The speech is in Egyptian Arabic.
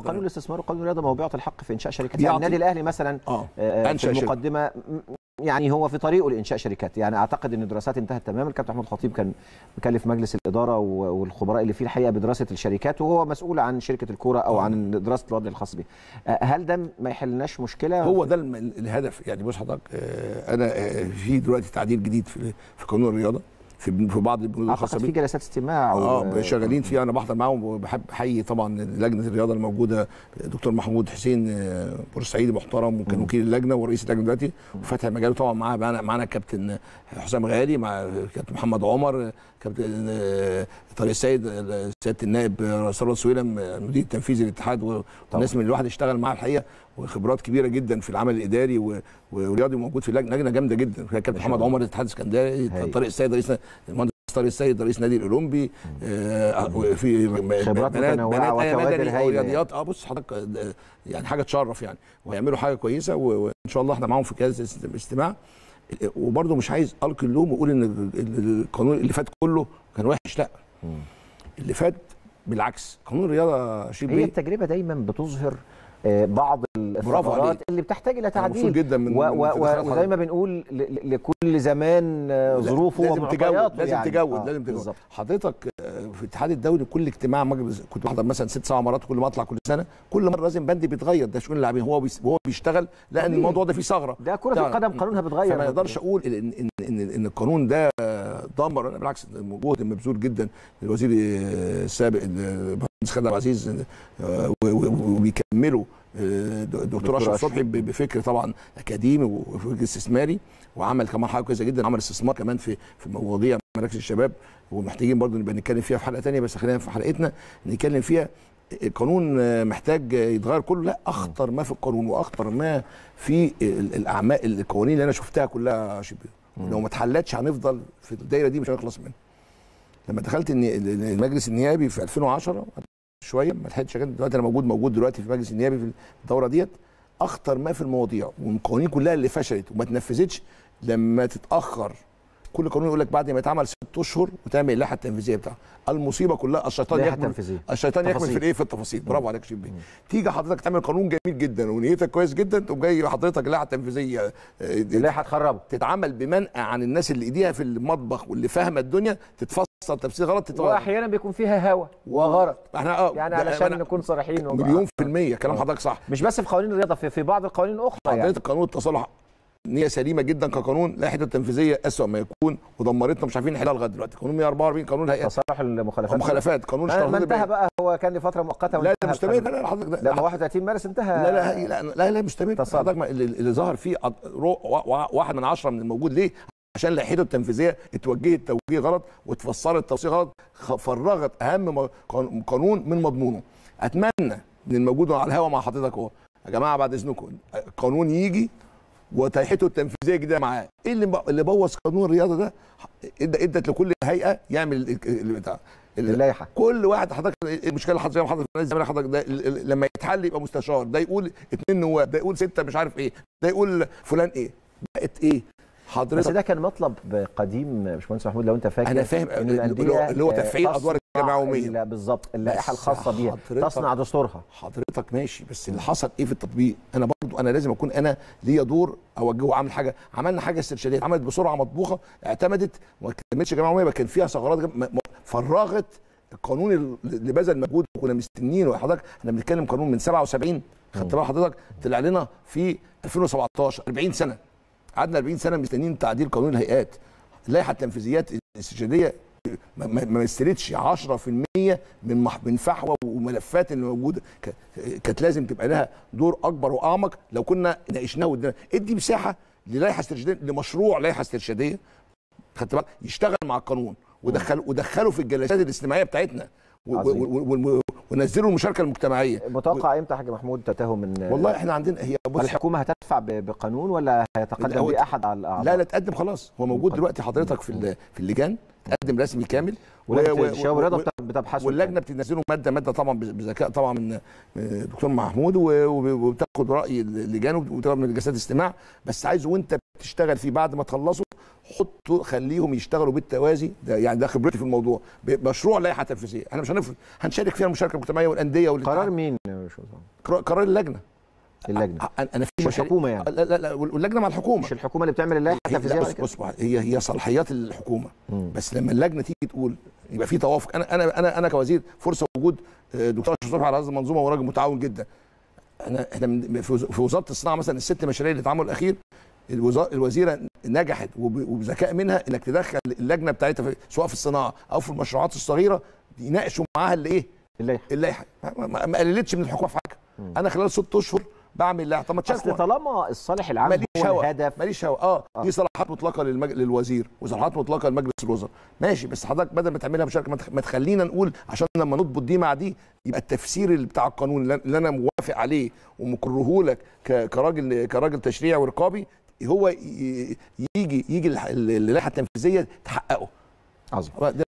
قانون الاستثمار وقانون الرياضه موضوعه الحق في انشاء شركات يعطي- يعني النادي الاهلي مثلا اه آه، في أنشأ شركة. المقدمه م- يعني هو في طريقه لانشاء شركات يعني اعتقد ان الدراسات انتهت تماما الكابتن محمود الخطيب كان مكلف مجلس الاداره و- والخبراء اللي فيه الحقيقه بدراسه الشركات وهو مسؤول عن شركه الكوره او عن دراسه الوضع الخاص بها آه، هل ده ما يحلناش مشكله هو ده الم- الهدف يعني بص حضرتك آه، انا آه، في دلوقتي تعديل جديد في في قانون الرياضه في في بعض البنود الخاصه اعتقد في بيه جلسات استماع و- اه شغالين فيه انا بحضر معاهم وبحب احيي طبعا لجنه الرياضه الموجوده دكتور محمود حسين آه، بورسعيدي محترم وكان وكيل اللجنه ورئيس اللجنه دلوقتي وفتح مجاله طبعا معاه معانا معانا كابتن حسام غالي مع كابتن محمد عمر كابتن آه، طارق السيد آه، سياده النائب آه، ثروت سويلم آه، المدير التنفيذي للاتحاد و- والناس من الواحد اشتغل معاه الحقيقه وخبرات كبيره جدا في العمل الاداري و- والرياضي موجود في اللجنه لجنه جامده جدا كابتن محمد عمر الاتحاد الاسكندري هاي. طارق السيد رئيس المهندس طارق السيد رئيس نادي الاولمبي آه، في خبرات متنوعة وكوادر مدني هايلة ورياضيات اه بص حضرتك آه، يعني حاجه تشرف يعني وهيعملوا حاجه كويسه و- وان شاء الله احنا معاهم في جهاز الاستماع وبرده مش عايز القي اللوم واقول ان ال- ال- القانون اللي فات كله كان وحش لا اللي فات بالعكس قانون الرياضه شيء هي بيه التجربه دايما بتظهر آه، بعض الثغرات عليك. اللي بتحتاج الى أنا مبسوط تعديل جدا من- و- من و- تدخلات و- وزي ما بنقول ل- ل- لكل زمان آه، لا، ظروفه لازم تجود ومعطياته لازم يعني. تجود آه، لازم تجود بالظبط حضرتك آه، في الاتحاد الدولي كل اجتماع مجلس كنت بحضر مثلا ست سبع مرات كل ما اطلع كل سنه كل مره لازم بندي بيتغير ده شؤون اللاعبين هو بيس هو بيشتغل لان طبيعي. الموضوع ده فيه ثغره ده كره طبعاً. القدم قانونها بيتغير فما نقدرش اقول ان ان ان, إن القانون ده آه، دمر أنا بالعكس جهد مبذول جدا للوزير آه، السابق المهندس خالد عبد العزيز آه، و- و- وبيكملوا آه، دكتور دكتور اشرف أشرف. صبحي ب- بفكر طبعا اكاديمي وفكر استثماري وعمل كمان حاجه كويسه جدا عمل استثمار كمان في في مواضيع مراكز الشباب ومحتاجين برضو نبقى نتكلم فيها في حلقه تانية بس خلينا في حلقتنا نتكلم فيها القانون آه، محتاج آه، يتغير كله لا اخطر ما في القانون واخطر ما في ال- الاعمال القوانين اللي انا شفتها كلها شبه لو ما اتحلتش هنفضل في الدايره دي مش هنخلص منها لما دخلت الني- المجلس النيابي في 2010 شويه ما لحقتش أجي- دلوقتي انا موجود موجود دلوقتي في المجلس النيابي في الدوره ديت اخطر ما في المواضيع والقوانين كلها اللي فشلت وما اتنفذتش لما تتاخر كل قانون يقول لك بعد ما يتعمل ست اشهر وتعمل اللائحه التنفيذيه بتاعه المصيبه كلها الشيطان لائحة يكمن تنفيذية. الشيطان يكمن تفاصيل. في الايه في التفاصيل برافو عليك شيبي تيجي حضرتك تعمل قانون جميل جدا ونيتك كويس جدا تقوم جاي حضرتك لائحه تنفيذيه آه، اللائحه هتخربه تتعمل بمنأى عن الناس اللي ايديها في المطبخ واللي فاهمه الدنيا تتفسر تفسير غلط تتغير واحيانا بيكون فيها هوى وغرض احنا اه يعني ده- علشان أنا نكون صريحين وبقى- مليون في المية كلام حضرتك صح مش بس في قوانين الرياضه في, في بعض القوانين الاخرى يعني حضرتك قانون التصالح نية سليمة جدا كقانون لائحته التنفيذية أسوأ ما يكون ودمرتنا مش عارفين نحلها لغايه دلوقتي قانون 144 قانون الهيئات تصالح المخالفات مخالفات قانون ما ما اشتراطات انتهى البيع. بقى هو كان لفتره مؤقته لا ده وانتهى مستمر لا الحمد لا حضرتك لله. ده لا ما 31 مارس انتهى لا لا لا لا, لا مستمر تصالح. حضرتك ما- اللي, اللي ظهر فيه عض- رو- وا- وا- واحد من عشرة من الموجود ليه؟ عشان لائحته التنفيذيه اتوجهت توجيه غلط واتفسرت تفسير غلط خ- فرغت اهم م- قان- قانون من مضمونه اتمنى من الموجود على الهوا مع حضرتك اهو يا جماعه بعد اذنكم قانون يجي وتايحته التنفيذيه جديده معاه ايه اللي ب- اللي بوظ قانون الرياضه ده ادى ادت لكل هيئه يعمل ال- ال- ال- بتاع ال- اللائحه كل واحد حضرتك المشكله اللي حضرتك زي ما حضرتك في نادي الزمالك حضرتك ده ال- ال- لما يتحل يبقى مستشار ده يقول اتنين نواب ده يقول سته مش عارف ايه ده يقول فلان ايه بقت ايه بس حضرتك ده كان مطلب قديم باشمهندس محمود لو انت فاكر أنا فاهم. إن اللي هو- الأندية، اللي هو آه، تفعيل أدوار تصنع الجمعوية. ال- بالظبط اللائحه بس الخاصه بيها حضرتك- تصنع دستورها حضرتك ماشي بس اللي حصل ايه في التطبيق انا برضو انا لازم اكون انا ليا دور اوجهه اعمل حاجه عملنا حاجه استرشاديه اتعملت بسرعه مطبوخه اعتمدت وما كملتش جمعيه كان فيها ثغرات جم- م- م- فرغت القانون اللي بذل مجهود وكنا مستنيين حضرتك احنا بنتكلم قانون من 77 خدت بال حضرتك طلع لنا في 2017 40 سنه قعدنا 40 سنه مستنيين تعديل قانون الهيئات اللائحه التنفيذيات الاستشهاديه ما- ما ما مثلتش 10% من مح- من فحوى وملفات اللي موجوده ك- كانت لازم تبقى لها دور اكبر واعمق لو كنا ناقشناه وادينا ادي مساحه للائحه استرشاديه لمشروع لائحه استرشاديه خدت بالك يشتغل مع القانون ودخل ودخله في الجلسات الاجتماعيه بتاعتنا و- عظيم. و- و- و- ونزلوا المشاركه المجتمعيه متوقع امتى يا حاج محمود تتهم من والله احنا عندنا هي بص الحكومه هتدفع ب- بقانون ولا هيتقدم هو- باحد على الاعضاء لا لا تقدم خلاص هو موجود مقدم. دلوقتي حضرتك في ال- في اللجان تقدم رسمي كامل ولجنه و- و- الشباب و- والرياضه و- بت- بتبحث واللجنه بتنزله ماده ماده طبعا بذكاء طبعا من من دكتور محمود و- و- وبتاخد راي اللجان وبتاخد من جلسات استماع بس عايز وانت بتشتغل فيه بعد ما تخلصوا حطوا خليهم يشتغلوا بالتوازي ده يعني ده خبرتي في الموضوع ب- مشروع لائحه تنفيذيه احنا مش هنفرض هنشارك فيها المشاركه المجتمعيه والانديه والاتحاد. قرار مين مش وزاره قرار قرار اللجنه اللجنه أ- انا في مش مشاريع- الحكومه يعني لا لا لا واللجنه مع الحكومه مش الحكومه اللي بتعمل اللائحه هي التنفيذيه لا بعد بص كده؟ بص هي هي صلاحيات الحكومه مم. بس لما اللجنه تيجي تقول يبقى في توافق انا انا انا انا كوزير فرصه وجود آه، دكتور اشرف صبحي على هذه المنظومه وراجل متعاون جدا انا احنا من- في وز- في وزاره الصناعه مثلا الست مشاريع اللي اتعملوا الاخير الوزا- الوزيره نجحت وب- وبذكاء منها انك تدخل اللجنه بتاعتها في سواء في الصناعه او في المشروعات الصغيره يناقشوا معاها اللي ايه اللائحه اللائحه ما- ما ما قللتش من الحكومه في حاجه انا خلال ست اشهر بعمل لائحه طب ما اصل تشاركوا طالما الصالح العام ماليش هو هوا الهدف ماليش هوا اه, آه. دي صلاحات مطلقه للمج... للوزير وصلاحات مطلقه لمجلس الوزراء ماشي بس حضرتك بدل ما تعملها مشاركه ما تخ- ما تخلينا نقول عشان لما نضبط دي مع دي يبقى التفسير اللي بتاع القانون اللي اللي انا موافق عليه ومكرهه لك ك... كراجل كراجل تشريعي ورقابي هو ي... يجي يجي الح- اللائحه التنفيذيه تحققه عظيم ده